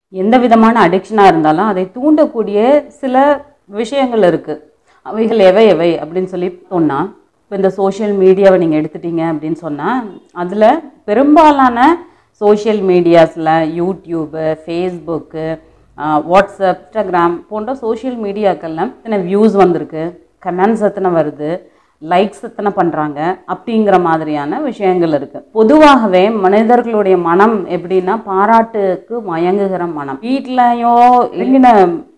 எந்த விதமான அடிக்ஷனாக இருந்தாலும் அதை தூண்டக்கூடிய சில விஷயங்கள் இருக்குது அவைகள் எவை எவை அப்படின்னு சொல்லி சொன்னால் இப்போ இந்த சோஷியல் மீடியாவை நீங்கள் எடுத்துட்டீங்க அப்படின்னு சொன்னால் அதில் பெரும்பாலான சோஷியல் மீடியாஸில் யூடியூபு ஃபேஸ்புக்கு வாட்ஸ்அப் இன்ஸ்டாகிராம் போன்ற சோஷியல் மீடியாக்கள்ல எத்தனை வியூஸ் வந்திருக்கு கமெண்ட்ஸ் எத்தனை வருது லைக்ஸ் எத்தனை பண்ணுறாங்க அப்படிங்கிற மாதிரியான விஷயங்கள் இருக்குது பொதுவாகவே மனிதர்களுடைய மனம் எப்படின்னா பாராட்டுக்கு மயங்குகிற மனம் வீட்லையோ இல்லைன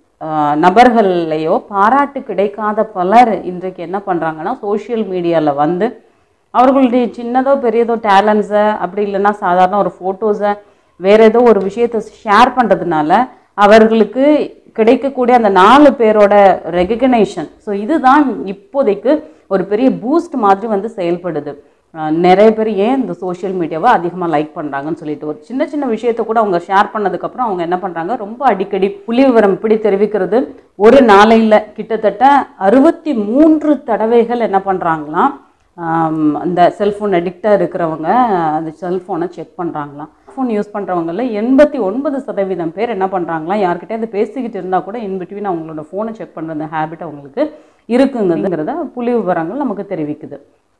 நபர்கள்லையோ பாராட்டு கிடைக்காத பலர் இன்றைக்கு என்ன பண்ணுறாங்கன்னா சோஷியல் மீடியாவில் வந்து அவர்களுடைய சின்னதோ பெரியதோ டேலண்ட்ஸை அப்படி இல்லைன்னா சாதாரண ஒரு ஃபோட்டோஸை வேற ஏதோ ஒரு விஷயத்தை ஷேர் பண்ணுறதுனால அவர்களுக்கு கிடைக்கக்கூடிய அந்த நாலு பேரோட ரெகக்னேஷன் ஸோ இதுதான் இப்போதைக்கு ஒரு பெரிய பூஸ்ட் மாதிரி வந்து செயல்படுது அஹ் நிறைய பேர் ஏன் இந்த சோஷியல் மீடியாவை அதிகமாக லைக் பண்ணுறாங்கன்னு சொல்லிட்டு ஒரு சின்ன சின்ன விஷயத்தை கூட அவங்க ஷேர் பண்ணதுக்கப்புறம் அவங்க என்ன பண்ணுறாங்க ரொம்ப அடிக்கடி புள்ளி விவரம் இப்படி தெரிவிக்கிறது ஒரு நாளையில் கிட்டத்தட்ட அறுபத்தி மூன்று தடவைகள் என்ன பண்ணுறாங்களாம் ஆம், அந்த செல்ஃபோன் அடிக்டாக இருக்கிறவங்க அந்த செல்ஃபோனை செக் பண்ணுறாங்களாம் ஃபோன் யூஸ் பண்ணுறவங்கள எண்பத்தி ஒன்பது சதவீதம் பேர் என்ன பண்ணுறாங்களாம் யார்கிட்டயாவது பேசிக்கிட்டு இருந்தால் கூட இன் பிட்வீன் அவங்களோட ஃபோனை செக் பண்ணுற அந்த ஹேபிட் அவங்களுக்கு இருக்குங்கிறத புள்ளி விவரங்கள் நமக்கு தெரிவிக்குது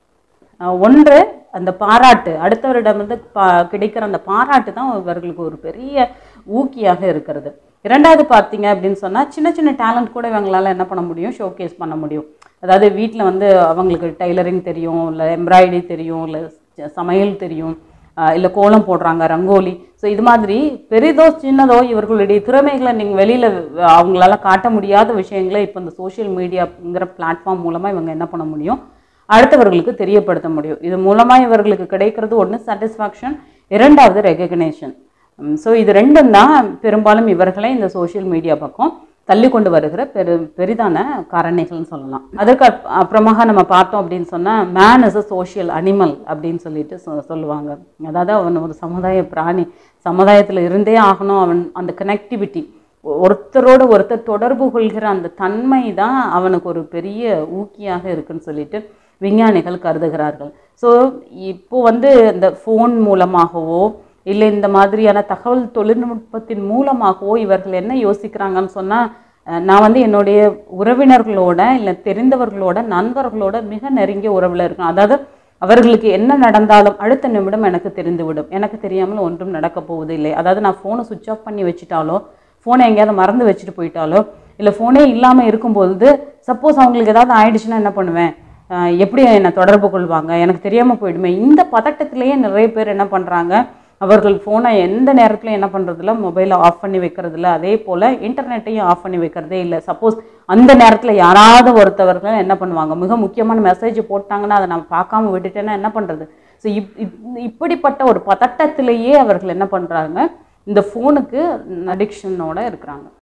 அஹ் ஒன்று அந்த பாராட்டு அடுத்தவரிடமிருந்து பா கிடைக்கிற அந்த பாராட்டு தான் இவர்களுக்கு ஒரு பெரிய ஊக்கியாக இருக்கிறது இரண்டாவது பார்த்தீங்க அப்படின்னு சொன்னால் சின்ன சின்ன டேலண்ட் கூட இவங்களால என்ன பண்ண முடியும் ஷோகேஸ் பண்ண முடியும் அதாவது வீட்டில் வந்து அவங்களுக்கு டைலரிங் தெரியும் இல்லை எம்ப்ராய்டரி தெரியும் இல்லை சமையல் தெரியும் இல்லை கோலம் போடுறாங்க ரங்கோலி ஸோ இது மாதிரி பெரிதோ சின்னதோ இவர்களுடைய திறமைகளை நீங்கள் வெளியில் அவங்களால காட்ட முடியாத விஷயங்களை இப்போ இந்த சோஷியல் மீடியாங்கிற பிளாட்ஃபார்ம் மூலமாக இவங்க என்ன பண்ண முடியும் அடுத்தவர்களுக்கு தெரியப்படுத்த முடியும் இது மூலமாக இவர்களுக்கு கிடைக்கிறது ஒன்று சாட்டிஸ்ஃபேக்ஷன் இரண்டாவது ரெகக்னேஷன் ஸோ இது ரெண்டும் தான் பெரும்பாலும் இவர்களை இந்த சோஷியல் மீடியா பக்கம் தள்ளி கொண்டு வருகிற பெரு பெரிதான காரணிகள்னு சொல்லலாம் அதற்கு அப்- அப்புறமாக நம்ம பார்த்தோம் அப்படின்னு சொன்னால் man is a social animal அப்படின்னு சொல்லிட்டு சொ- சொல்லுவாங்க அதாவது அவன் ஒரு சமுதாய பிராணி சமுதாயத்தில் இருந்தே ஆகணும் அவன் அந்த கனெக்டிவிட்டி ஒருத்தரோடு ஒருத்தர் தொடர்பு கொள்கிற அந்த தன்மை தான் அவனுக்கு ஒரு பெரிய ஊக்கியாக இருக்குன்னு சொல்லிட்டு விஞ்ஞானிகள் கருதுகிறார்கள் ஸோ இப்போ வந்து இந்த ஃபோன் மூலமாகவோ இல்லை இந்த மாதிரியான தகவல் தொழில்நுட்பத்தின் மூலமாகவோ இவர்கள் என்ன யோசிக்கிறாங்கன்னு சொன்னால் நான் வந்து என்னுடைய உறவினர்களோட இல்லை தெரிந்தவர்களோட நண்பர்களோட மிக நெருங்கிய உறவில் இருக்கேன் அதாவது அவர்களுக்கு என்ன நடந்தாலும் அடுத்த நிமிடம் எனக்கு தெரிந்துவிடும் எனக்கு தெரியாமல் ஒன்றும் நடக்க போவது இல்லை அதாவது நான் ஃபோனை சுவிட்ச் ஆஃப் பண்ணி வச்சுட்டாலோ ஃபோனை எங்கேயாவது மறந்து வச்சுட்டு போயிட்டாலோ இல்லை ஃபோனே இல்லாமல் இருக்கும்போது சப்போஸ் அவங்களுக்கு ஏதாவது ஆயிடுச்சுன்னா என்ன பண்ணுவேன் ஆஹ் எப்படி என்னை தொடர்பு கொள்வாங்க எனக்கு தெரியாமல் போயிடுமே இந்த பதட்டத்திலேயே நிறைய பேர் என்ன பண்ணுறாங்க அவர்கள் ஃபோனை எந்த நேரத்தில் என்ன பண்ணுறதில்ல மொபைலை ஆஃப் பண்ணி வைக்கிறதில்ல அதே போல் இன்டர்நெட்டையும் ஆஃப் பண்ணி வைக்கிறதே இல்லை சப்போஸ் அந்த நேரத்தில் யாராவது ஒருத்தவர்கள் என்ன பண்ணுவாங்க மிக முக்கியமான மெசேஜ் போட்டாங்கன்னா அதை நான் பார்க்காம விட்டுட்டேன்னா என்ன பண்ணுறது ஸோ இப் இப்- இப்படிப்பட்ட ஒரு பதட்டத்திலேயே அவர்கள் என்ன பண்ணுறாங்க இந்த ஃபோனுக்கு அடிக்ஷனோட இருக்கிறாங்க